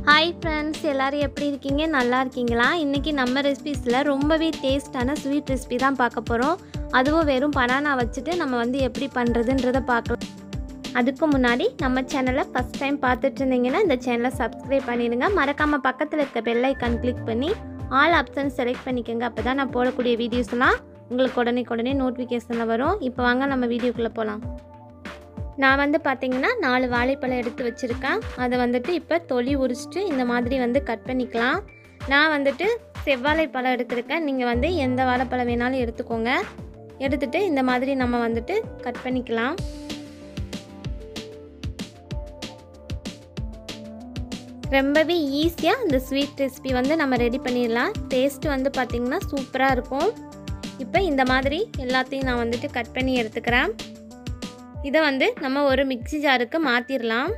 hi friends எல்லோரும் எப்படி இருக்கீங்க நல்லா இருக்கீங்களா இன்றைக்கி நம்ம ரெசிபீஸில் ரொம்பவே டேஸ்டான ஸ்வீட் ரெசிபி தான் பார்க்க போகிறோம் அதுவும் வெறும் பனானா வச்சுட்டு நம்ம வந்து எப்படி பண்ணுறதுன்றதை பார்க்கலாம் அதுக்கு முன்னாடி நம்ம சேனலை ஃபஸ்ட் டைம் பார்த்துட்டு இருந்தீங்கன்னா இந்த சேனலை சப்ஸ்கிரைப் பண்ணிடுங்க மறக்காமல் பக்கத்தில் இருக்க பெல் ஐக்கான் கிளிக் பண்ணி ஆல் ஆப்ஷன் செலக்ட் பண்ணிக்கோங்க அப்போ தான் நான் போடக்கூடிய வீடியோஸ்லாம் உங்களுக்கு உடனே உடனே நோட்டிஃபிகேஷனில் வரும் இப்போ வாங்க நம்ம வீடியோக்குள்ளே போகலாம் நான் வந்து பார்த்தீங்கன்னா நாலு வாழைப்பழம் எடுத்து வச்சுருக்கேன் அதை வந்துட்டு இப்போ தொலி உரிச்சிட்டு இந்த மாதிரி வந்து கட் பண்ணிக்கலாம் நான் வந்துட்டு செவ்வாழைப்பழம் எடுத்திருக்கேன் நீங்கள் வந்து எந்த வாழைப்பழம் வேணாலும் எடுத்துக்கோங்க எடுத்துட்டு இந்த மாதிரி நம்ம வந்துட்டு கட் பண்ணிக்கலாம் ரொம்பவே ஈஸியாக இந்த ஸ்வீட் ரெசிபி வந்து நம்ம ரெடி பண்ணிடலாம் டேஸ்ட்டு வந்து பார்த்திங்கன்னா சூப்பராக இருக்கும் இப்போ இந்த மாதிரி எல்லாத்தையும் நான் வந்துட்டு கட் பண்ணி எடுத்துக்கிறேன் இதை வந்து நம்ம ஒரு மிக்சி ஜாருக்கு மாற்றிடலாம்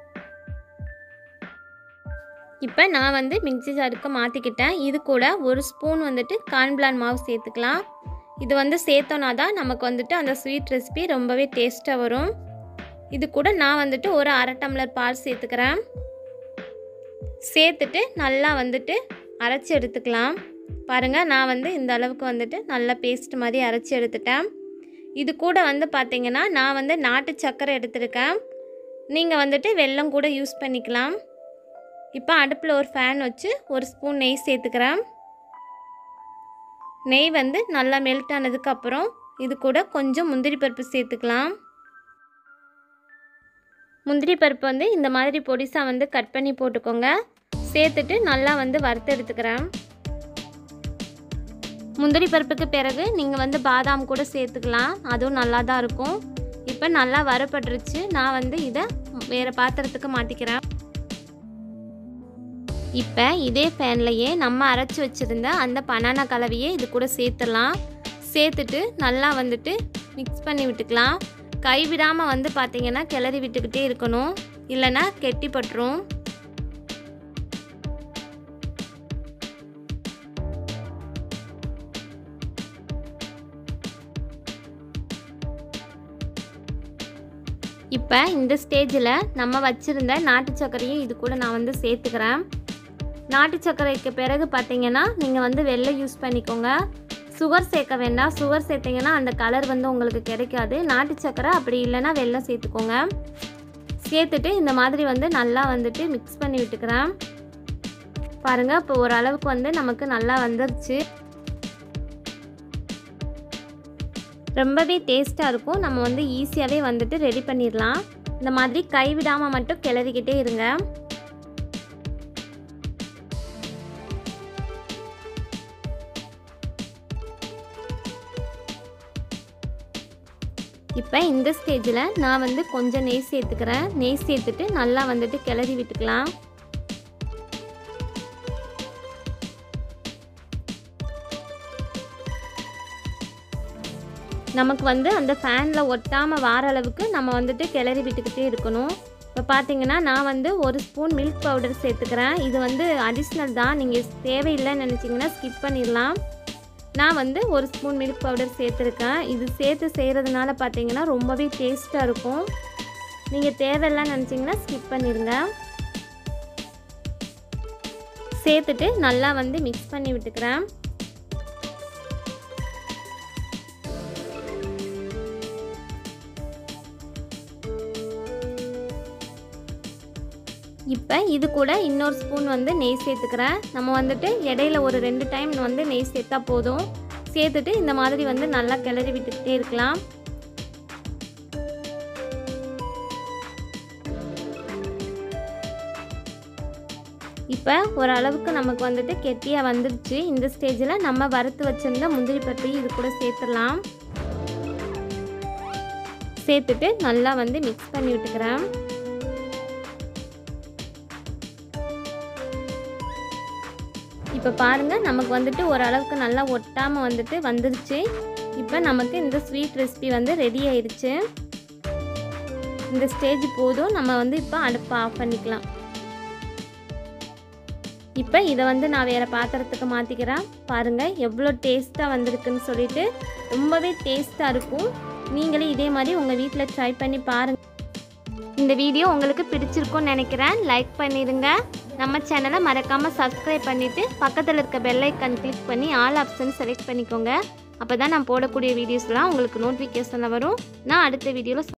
இப்போ நான் வந்து மிக்சி ஜாருக்கு மாற்றிக்கிட்டேன் இது கூட ஒரு ஸ்பூன் வந்துட்டு கார்ன்பிளான் மாவு சேர்த்துக்கலாம் இது வந்து சேர்த்தோன்னா தான் நமக்கு வந்துட்டு அந்த ஸ்வீட் ரெசிபி ரொம்பவே டேஸ்ட்டாக வரும் இது கூட நான் வந்துட்டு ஒரு அரை டம்ளர் பால் சேர்த்துக்கிறேன் சேர்த்துட்டு நல்லா வந்துட்டு அரைச்சி எடுத்துக்கலாம் பாருங்கள் நான் வந்து இந்த அளவுக்கு வந்துட்டு நல்லா பேஸ்ட் மாதிரி அரைச்சி எடுத்துட்டேன் இது கூட வந்து பார்த்திங்கன்னா நான் வந்து நாட்டு சர்க்கரை எடுத்திருக்கேன் நீங்கள் வந்துட்டு வெல்லம் கூட யூஸ் பண்ணிக்கலாம் இப்போ அடுப்பில் ஒரு ஃபேன் வச்சு ஒரு ஸ்பூன் நெய் சேர்த்துக்கிறேன் நெய் வந்து நல்லா மெல்ட் ஆனதுக்கப்புறம் இது கூட கொஞ்சம் முந்திரி பருப்பு சேர்த்துக்கலாம் முந்திரி பருப்பு வந்து இந்த மாதிரி பொடிசாக வந்து கட் பண்ணி போட்டுக்கோங்க சேர்த்துட்டு நல்லா வந்து வறுத்து எடுத்துக்கிறேன் முந்திரி பருப்புக்கு பிறகு நீங்கள் வந்து பாதாம் கூட சேர்த்துக்கலாம் அதுவும் நல்லா தான் இருக்கும் இப்போ நல்லா வறுபட்டுருச்சு நான் வந்து இதை வேறு பாத்திரத்துக்கு மாற்றிக்கிறேன் இப்போ இதே ஃபேன்லையே நம்ம அரைச்சி வச்சுருந்த அந்த பனானா கலவையை இது கூட சேர்த்துடலாம் சேர்த்துட்டு நல்லா வந்துட்டு மிக்ஸ் பண்ணி விட்டுக்கலாம் கைவிடாமல் வந்து பார்த்திங்கன்னா கிளறி விட்டுக்கிட்டே இருக்கணும் இல்லைன்னா கெட்டி பட்டுரும் இப்போ இந்த ஸ்டேஜில் நம்ம வச்சுருந்த நாட்டு சர்க்கரையும் இது கூட நான் வந்து சேர்த்துக்கிறேன் நாட்டு சர்க்கரைக்கு பிறகு பார்த்தீங்கன்னா நீங்கள் வந்து வெள்ளை யூஸ் பண்ணிக்கோங்க சுகர் சேர்க்க வேண்டாம் சுகர் சேர்த்திங்கன்னா அந்த கலர் வந்து உங்களுக்கு கிடைக்காது நாட்டு சர்க்கரை அப்படி இல்லைன்னா வெள்ளம் சேர்த்துக்கோங்க சேர்த்துட்டு இந்த மாதிரி வந்து நல்லா வந்துட்டு மிக்ஸ் பண்ணி விட்டுக்கிறேன் பாருங்கள் இப்போ ஓரளவுக்கு வந்து நமக்கு நல்லா வந்துருச்சு ரொம்பவே டேஸ்ட்டாக இருக்கும் நம்ம வந்து ஈஸியாகவே வந்துட்டு ரெடி பண்ணிடலாம் இந்த மாதிரி கைவிடாமல் மட்டும் கிளறிக்கிட்டே இருங்க இப்போ இந்த ஸ்டேஜில் நான் வந்து கொஞ்சம் நெய் சேர்த்துக்கிறேன் நெய் சேர்த்துட்டு நல்லா வந்துட்டு கிளறி விட்டுக்கலாம் நமக்கு வந்து அந்த ஃபேனில் ஒட்டாமல் வார அளவுக்கு நம்ம வந்துட்டு கிளறி விட்டுக்கிட்டே இருக்கணும் இப்போ பார்த்தீங்கன்னா நான் வந்து ஒரு ஸ்பூன் மில்க் பவுடர் சேர்த்துக்கிறேன் இது வந்து அடிஷ்னல் தான் நீங்கள் தேவையில்லைன்னு நினச்சிங்கன்னா ஸ்கிப் பண்ணிடலாம் நான் வந்து ஒரு ஸ்பூன் மில்க் பவுடர் சேர்த்துருக்கேன் இது சேர்த்து செய்கிறதுனால பார்த்தீங்கன்னா ரொம்பவே டேஸ்ட்டாக இருக்கும் நீங்கள் தேவையில்லைன்னு நினச்சிங்கன்னா ஸ்கிப் பண்ணிடுங்க சேர்த்துட்டு நல்லா வந்து மிக்ஸ் பண்ணி விட்டுக்கிறேன் இப்போ இது கூட இன்னொரு ஸ்பூன் வந்து நெய் சேர்த்துக்கிறேன் நம்ம வந்துட்டு இடையில ஒரு ரெண்டு டைம் வந்து நெய் சேர்த்தா போதும் சேர்த்துட்டு இந்த மாதிரி வந்து நல்லா கிளறி விட்டுக்கிட்டே இருக்கலாம் இப்போ ஓரளவுக்கு நமக்கு வந்துட்டு கெட்டியாக வந்துடுச்சு இந்த ஸ்டேஜில் நம்ம வறுத்து வச்சுருந்த முந்திரி பருப்பையும் இது கூட சேர்த்துடலாம் சேர்த்துட்டு நல்லா வந்து மிக்ஸ் பண்ணி விட்டுக்கிறேன் இப்போ பாருங்கள் நமக்கு வந்துட்டு ஓரளவுக்கு நல்லா ஒட்டாமல் வந்துட்டு வந்துருச்சு இப்போ நமக்கு இந்த ஸ்வீட் ரெசிபி வந்து ரெடி ஆயிடுச்சு இந்த ஸ்டேஜ் போதும் நம்ம வந்து இப்போ அடுப்பை ஆஃப் பண்ணிக்கலாம் இப்போ இதை வந்து நான் வேறு பாத்திரத்துக்கு மாற்றிக்கிறேன் பாருங்கள் எவ்வளோ டேஸ்ட்டாக வந்திருக்குன்னு சொல்லிட்டு ரொம்பவே டேஸ்ட்டாக இருக்கும் நீங்களே இதே மாதிரி உங்கள் வீட்டில் ட்ரை பண்ணி பாருங்கள் இந்த வீடியோ உங்களுக்கு பிடிச்சிருக்கும்னு நினைக்கிறேன் லைக் பண்ணிடுங்க நம்ம சேனலை மறக்காமல் சப்ஸ்கிரைப் பண்ணிவிட்டு பக்கத்தில் இருக்க பெல் ஐக்கான் கிளிக் பண்ணி ஆல் ஆப்ஷன் செலக்ட் பண்ணிக்கோங்க அப்போ தான் நான் போடக்கூடிய வீடியோஸ்லாம் உங்களுக்கு நோட்டிஃபிகேஷனில் வரும் நான் அடுத்த வீடியோவில்